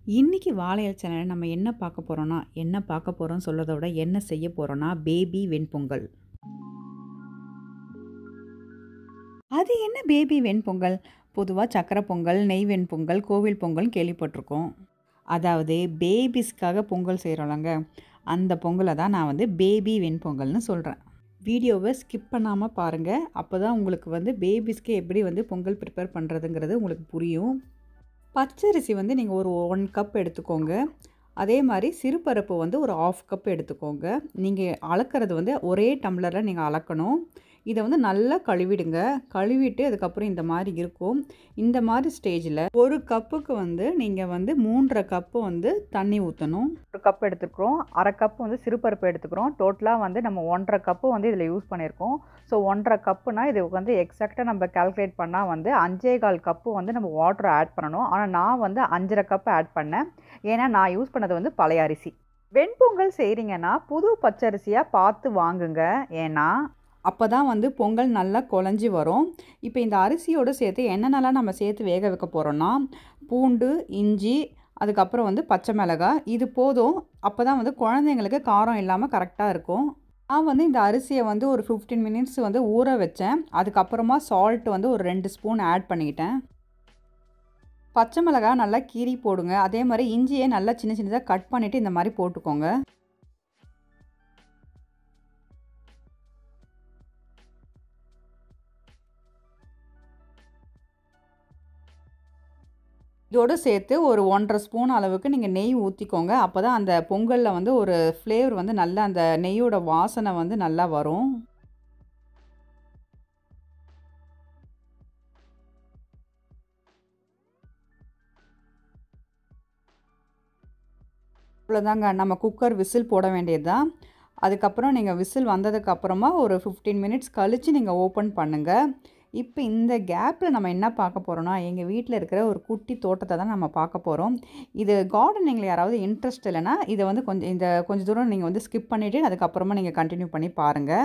இன்றைக்கி வாழையல் சேனலில் நம்ம என்ன பார்க்க போகிறோன்னா என்ன பார்க்க போகிறோம் சொல்கிறத விட என்ன செய்ய போகிறோன்னா பேபி வெண்பொங்கல் அது என்ன பேபி வெண்பொங்கல் பொதுவாக சக்கரை பொங்கல் நெய் வெண்பொங்கல் கோவில் பொங்கல் கேள்விப்பட்டிருக்கோம் அதாவது பேபிஸ்க்காக பொங்கல் செய்கிறோம்லங்க அந்த பொங்கலை தான் நான் வந்து பேபி வெண்பொங்கல்னு சொல்கிறேன் வீடியோவை ஸ்கிப் பண்ணாமல் பாருங்கள் அப்போ தான் உங்களுக்கு வந்து பேபிஸ்க்கு எப்படி வந்து பொங்கல் ப்ரிப்பேர் பண்ணுறதுங்கிறது உங்களுக்கு புரியும் பச்சரிசி வந்து நீங்கள் ஒரு ஒன் கப் எடுத்துக்கோங்க அதே மாதிரி சிறுபருப்பு வந்து ஒரு ஆஃப் கப் எடுத்துக்கோங்க நீங்கள் அளக்கிறது வந்து ஒரே டம்ளரில் நீங்கள் அளக்கணும் இதை வந்து நல்லா கழுவிடுங்க கழுவிட்டு அதுக்கப்புறம் இந்த மாதிரி இருக்கும் இந்த மாதிரி ஸ்டேஜில் ஒரு கப்புக்கு வந்து நீங்கள் வந்து மூன்றரை கப்பு வந்து தண்ணி ஊற்றணும் ஒரு கப் எடுத்துக்கிறோம் அரை கப்பு வந்து சிறுபருப்பு எடுத்துக்கிறோம் டோட்டலாக வந்து நம்ம ஒன்றரை கப்பு வந்து இதில் யூஸ் பண்ணியிருக்கோம் ஸோ ஒன்றரை கப்புனா இது வந்து எக்ஸாக்டாக நம்ம கால்குலேட் பண்ணால் வந்து அஞ்சே கால் கப்பு வந்து நம்ம வாட்டர் ஆட் பண்ணணும் ஆனால் நான் வந்து அஞ்சரை கப்பு ஆட் பண்ணேன் ஏன்னா நான் யூஸ் பண்ணது வந்து பழைய அரிசி வெண்பொங்கல் செய்கிறீங்கன்னா புது பச்சரிசியாக பார்த்து வாங்குங்க ஏன்னா அப்போ தான் வந்து பொங்கல் நல்லா குழஞ்சி வரும் இப்போ இந்த அரிசியோடு சேர்த்து என்னென்னலாம் நம்ம சேர்த்து வேக வைக்க போகிறோன்னா பூண்டு இஞ்சி அதுக்கப்புறம் வந்து பச்சை மிளகாய் இது போதும் அப்போ தான் வந்து குழந்தைங்களுக்கு காரம் இல்லாமல் கரெக்டாக இருக்கும் நான் வந்து இந்த அரிசியை வந்து ஒரு ஃபிஃப்டீன் மினிட்ஸ் வந்து ஊற வச்சேன் அதுக்கப்புறமா சால்ட் வந்து ஒரு ரெண்டு ஸ்பூன் ஆட் பண்ணிக்கிட்டேன் பச்சை மிளகாய் நல்லா கீறி போடுங்க அதே மாதிரி இஞ்சியை நல்லா சின்ன சின்னதாக கட் பண்ணிவிட்டு இந்த மாதிரி போட்டுக்கோங்க இதோடு சேர்த்து ஒரு ஒன்றரை ஸ்பூன் அளவுக்கு நீங்கள் நெய் ஊற்றிக்கோங்க அப்போ தான் அந்த பொங்கலில் வந்து ஒரு ஃப்ளேவர் வந்து நல்லா அந்த நெய்யோட வாசனை வந்து நல்லா வரும் இவ்வளோதாங்க நம்ம குக்கர் விசில் போட வேண்டியது தான் அதுக்கப்புறம் நீங்கள் விசில் வந்ததுக்கப்புறமா ஒரு ஃபிஃப்டீன் மினிட்ஸ் கழித்து நீங்கள் ஓப்பன் பண்ணுங்கள் இப்போ இந்த கேப்பில் நம்ம என்ன பார்க்க போகிறோம்னா எங்கள் வீட்டில் இருக்கிற ஒரு குட்டி தோட்டத்தை தான் நம்ம பார்க்க போகிறோம் இது கார்டனிங்கில் யாராவது இன்ட்ரெஸ்ட் இல்லைன்னா இதை வந்து கொஞ்சம் இந்த கொஞ்சம் தூரம் நீங்கள் வந்து ஸ்கிப் பண்ணிவிட்டு அதுக்கப்புறமா நீங்கள் கண்டினியூ பண்ணி பாருங்கள்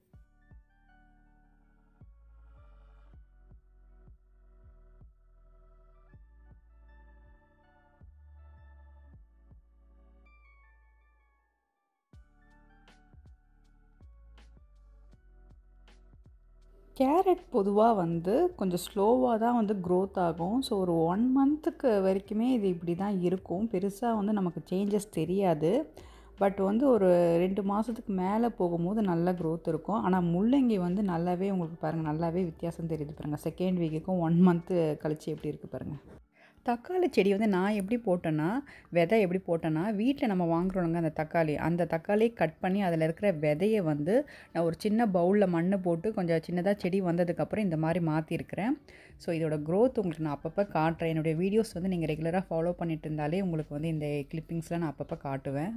கேரட் பொதுவாக வந்து கொஞ்சம் ஸ்லோவாக தான் வந்து க்ரோத் ஆகும் ஸோ ஒரு ஒன் மந்த்துக்கு வரைக்குமே இது இப்படி தான் இருக்கும் பெருசாக வந்து நமக்கு சேஞ்சஸ் தெரியாது பட் வந்து ஒரு ரெண்டு மாதத்துக்கு மேலே போகும்போது நல்ல க்ரோத் இருக்கும் ஆனால் முள்ளங்கி வந்து நல்லாவே உங்களுக்கு பாருங்கள் நல்லாவே வித்தியாசம் தெரியுது பாருங்கள் செகண்ட் வீக்குக்கும் ஒன் மந்த்து கழிச்சு எப்படி இருக்குது பாருங்கள் தக்காளி செடி வந்து நான் எப்படி போட்டேன்னா விதை எப்படி போட்டேன்னா வீட்டில் நம்ம வாங்குறோங்க அந்த தக்காளி அந்த தக்காளியை கட் பண்ணி அதில் இருக்கிற விதையை வந்து நான் ஒரு சின்ன பவுலில் மண் போட்டு கொஞ்சம் சின்னதாக செடி வந்ததுக்கப்புறம் இந்த மாதிரி மாற்றிருக்கிறேன் ஸோ இதோட க்ரோத் உங்களுக்கு நான் அப்பப்போ காட்டுறேன் என்னுடைய வீடியோஸ் வந்து நீங்கள் ரெகுலராக ஃபாலோ பண்ணிட்டு இருந்தாலே உங்களுக்கு வந்து இந்த கிளிப்பிங்ஸ்லாம் நான் அப்பப்போ காட்டுவேன்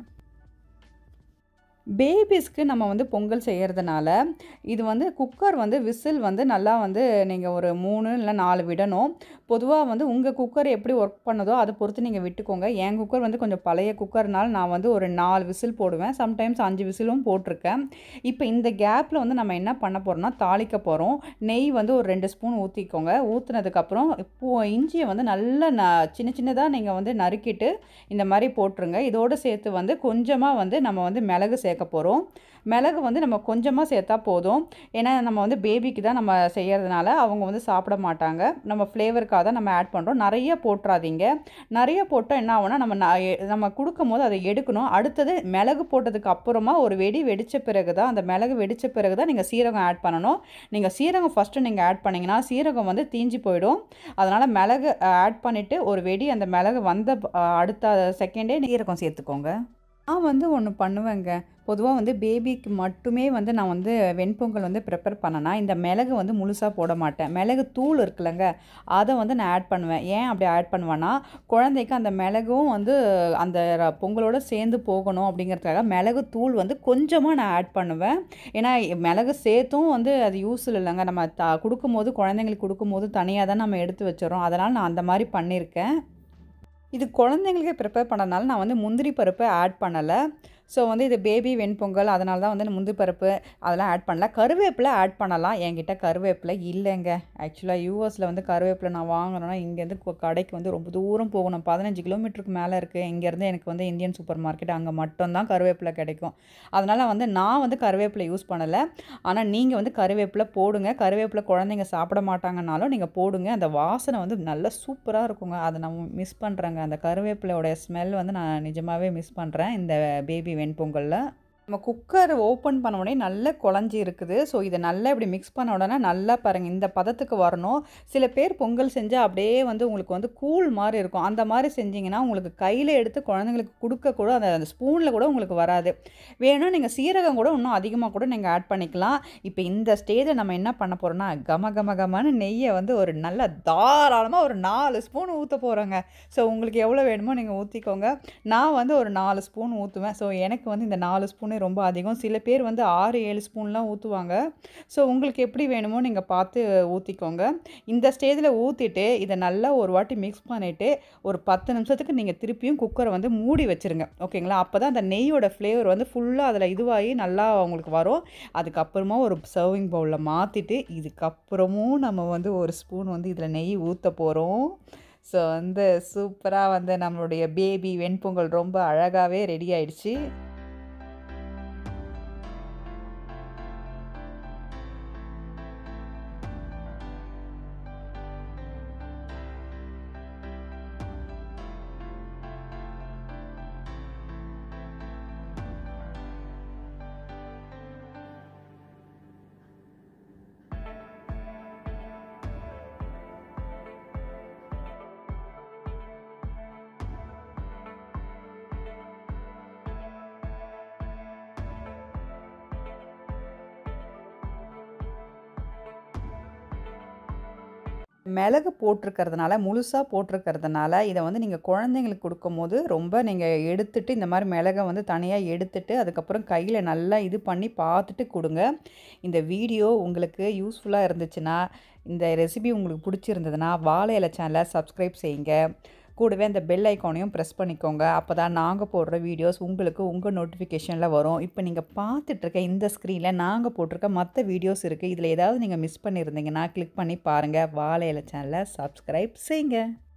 பேபிஸ்க்கு நம்ம வந்து பொங்கல் செய்கிறதுனால இது வந்து குக்கர் வந்து விசில் வந்து நல்லா வந்து நீங்கள் ஒரு மூணு இல்லை நாலு விடணும் பொதுவாக வந்து உங்கள் குக்கர் எப்படி ஒர்க் பண்ணுதோ அதை பொறுத்து நீங்கள் விட்டுக்கோங்க என் குக்கர் வந்து கொஞ்சம் பழைய குக்கர்னால நான் வந்து ஒரு நாலு விசில் போடுவேன் சம்டைம்ஸ் அஞ்சு விசிலும் போட்டிருக்கேன் இப்போ இந்த கேப்பில் வந்து நம்ம என்ன பண்ண போகிறோம்னா தாளிக்க போகிறோம் நெய் வந்து ஒரு ரெண்டு ஸ்பூன் ஊற்றிக்கோங்க ஊற்றுனதுக்கப்புறம் பூ இஞ்சியை வந்து நல்லா ந சின்ன சின்னதாக நீங்கள் வந்து நறுக்கிட்டு இந்த மாதிரி போட்டுருங்க இதோடு சேர்த்து வந்து கொஞ்சமாக வந்து நம்ம வந்து மிளகு சேர்க்க போகிறோம் மிளகு வந்து நம்ம கொஞ்சமாக சேர்த்தா போதும் ஏன்னா நம்ம வந்து பேபிக்கு தான் நம்ம செய்கிறதுனால அவங்க வந்து சாப்பிட மாட்டாங்க நம்ம ஃப்ளேவருக்காக தான் நம்ம ஆட் பண்ணுறோம் நிறைய போட்டுறாதீங்க நிறைய போட்டால் என்ன ஆகும்னா நம்ம நம்ம கொடுக்கும் போது அதை எடுக்கணும் அடுத்தது மிளகு போட்டதுக்கு அப்புறமா ஒரு வெடி வெடித்த பிறகு தான் அந்த மிளகு வெடித்த பிறகு தான் நீங்கள் சீரகம் ஆட் பண்ணணும் நீங்கள் சீரகம் ஃபஸ்ட்டு நீங்கள் ஆட் பண்ணிங்கன்னா சீரகம் வந்து தீஞ்சு போயிடும் அதனால் மிளகு ஆட் பண்ணிவிட்டு ஒரு வெடி அந்த மிளகு வந்த அடுத்த செகண்டே சீரகம் சேர்த்துக்கோங்க நான் வந்து ஒன்று பண்ணுவேங்க பொதுவாக வந்து பேபிக்கு மட்டுமே வந்து நான் வந்து வெண்பொங்கல் வந்து ப்ரிப்பேர் பண்ணேன்னா இந்த மிளகு வந்து முழுசாக போட மாட்டேன் மிளகு தூள் இருக்குல்லங்க அதை வந்து நான் ஆட் பண்ணுவேன் ஏன் அப்படி ஆட் பண்ணுவேன்னா குழந்தைக்கு அந்த மிளகும் வந்து அந்த பொங்கலோடு சேர்ந்து போகணும் அப்படிங்கிறதுக்காக மிளகு தூள் வந்து கொஞ்சமாக நான் ஆட் பண்ணுவேன் ஏன்னா மிளகு சேர்த்தும் வந்து அது யூஸ்ஃபுல் இல்லைங்க நம்ம த கொடுக்கும்போது குழந்தைங்களுக்கு கொடுக்கும்போது தனியாக தான் நம்ம எடுத்து வச்சிடறோம் அதனால் நான் அந்த மாதிரி பண்ணியிருக்கேன் இது குழந்தைங்களுக்கு ப்ரிப்பேர் பண்ணனால நான் வந்து முந்திரி பருப்பை ஆட் பண்ணலை ஸோ வந்து இது பேபி வெண்பொங்கல் அதனால தான் வந்து முந்திரி பருப்பு அதெல்லாம் ஆட் பண்ணல கருவேப்பிலை ஆட் பண்ணலாம் என்கிட்ட கருவேப்பிலை இல்லைங்க ஆக்சுவலாக யூஎஸில் வந்து கருவேப்பிலை நான் வாங்கணும்னா இங்கேருந்து கு- கடைக்கு வந்து ரொம்ப தூரம் போகணும் பதினஞ்சு கிலோமீட்டருக்கு மேலே இருக்குது இங்கேருந்து எனக்கு வந்து இந்தியன் சூப்பர் மார்க்கெட் அங்கே மட்டும்தான் கருவேப்பிலை கிடைக்கும் அதனால் வந்து நான் வந்து கருவேப்பிலை யூஸ் பண்ணலை ஆனால் நீங்கள் வந்து கருவேப்பிலை போடுங்க கருவேப்பிலை குழந்தைங்க சாப்பிட மாட்டாங்கனாலும் நீங்கள் போடுங்க அந்த வாசனை வந்து நல்லா சூப்பராக இருக்குங்க அதை நான் மிஸ் பண்ணுறேங்க அந்த கருவேப்பிலையோட ஸ்மெல் வந்து நான் நிஜமாகவே மிஸ் பண்ணுறேன் இந்த பேபி வெண்பொங்கலில் நம்ம குக்கர் ஓப்பன் பண்ண உடனே நல்லா குழஞ்சி இருக்குது ஸோ இதை நல்லா இப்படி மிக்ஸ் பண்ண உடனே நல்லா பாருங்கள் இந்த பதத்துக்கு வரணும் சில பேர் பொங்கல் செஞ்சால் அப்படியே வந்து உங்களுக்கு வந்து கூழ் மாதிரி இருக்கும் அந்த மாதிரி செஞ்சீங்கன்னா உங்களுக்கு கையில் எடுத்து குழந்தைங்களுக்கு கொடுக்க கூட அந்த அந்த ஸ்பூனில் கூட உங்களுக்கு வராது வேணும் நீங்கள் சீரகம் கூட இன்னும் அதிகமாக கூட நீங்கள் ஆட் பண்ணிக்கலாம் இப்போ இந்த ஸ்டேஜில் நம்ம என்ன பண்ண போகிறோம்னா கம கம கமன்னு நெய்யை வந்து ஒரு நல்ல தாராளமாக ஒரு நாலு ஸ்பூன் ஊற்ற போகிறோங்க ஸோ உங்களுக்கு எவ்வளோ வேணுமோ நீங்கள் ஊற்றிக்கோங்க நான் வந்து ஒரு நாலு ஸ்பூன் ஊற்றுவேன் ஸோ எனக்கு வந்து இந்த நாலு ஸ்பூனே ரொம்ப அதிகம் சில பேர் வந்து ஆறு ஏழு ஸ்பூன்லாம் ஊற்றுவாங்க ஸோ உங்களுக்கு எப்படி வேணுமோ நீங்கள் பார்த்து ஊற்றிக்கோங்க இந்த ஸ்டேஜில் ஊற்றிட்டு இதை நல்லா ஒரு வாட்டி மிக்ஸ் பண்ணிவிட்டு ஒரு பத்து நிமிஷத்துக்கு நீங்கள் திருப்பியும் குக்கரை வந்து மூடி வச்சுருங்க ஓகேங்களா அப்போ தான் அந்த நெய்யோட ஃப்ளேவர் வந்து ஃபுல்லாக அதில் இதுவாகி நல்லா உங்களுக்கு வரும் அதுக்கப்புறமா ஒரு சர்விங் பவுலில் மாற்றிட்டு இதுக்கப்புறமும் நம்ம வந்து ஒரு ஸ்பூன் வந்து இதில் நெய் ஊற்ற போகிறோம் ஸோ வந்து சூப்பராக வந்து நம்மளுடைய பேபி வெண்பொங்கல் ரொம்ப அழகாகவே ரெடி ஆயிடுச்சு மிளகு போட்டிருக்கிறதுனால முழுசாக போட்டிருக்கிறதுனால இதை வந்து நீங்கள் குழந்தைங்களுக்கு கொடுக்கும்போது ரொம்ப நீங்கள் எடுத்துட்டு இந்த மாதிரி மிளகை வந்து தனியாக எடுத்துட்டு அதுக்கப்புறம் கையில் நல்லா இது பண்ணி பார்த்துட்டு கொடுங்க இந்த வீடியோ உங்களுக்கு யூஸ்ஃபுல்லாக இருந்துச்சுன்னா இந்த ரெசிபி உங்களுக்கு பிடிச்சிருந்ததுன்னா வாழை இலை சேனலை சப்ஸ்கிரைப் செய்யுங்க கூடவே அந்த பெல் ஐக்கானையும் ப்ரெஸ் பண்ணிக்கோங்க அப்போ தான் நாங்கள் போடுற வீடியோஸ் உங்களுக்கு உங்கள் நோட்டிஃபிகேஷனில் வரும் இப்போ நீங்கள் பார்த்துட்ருக்க இந்த ஸ்க்ரீனில் நாங்கள் போட்டிருக்க மற்ற வீடியோஸ் இருக்குது இதில் ஏதாவது நீங்கள் மிஸ் பண்ணியிருந்தீங்கன்னா கிளிக் பண்ணி பாருங்கள் வாழை இலை சேனலை சப்ஸ்கிரைப் செய்யுங்க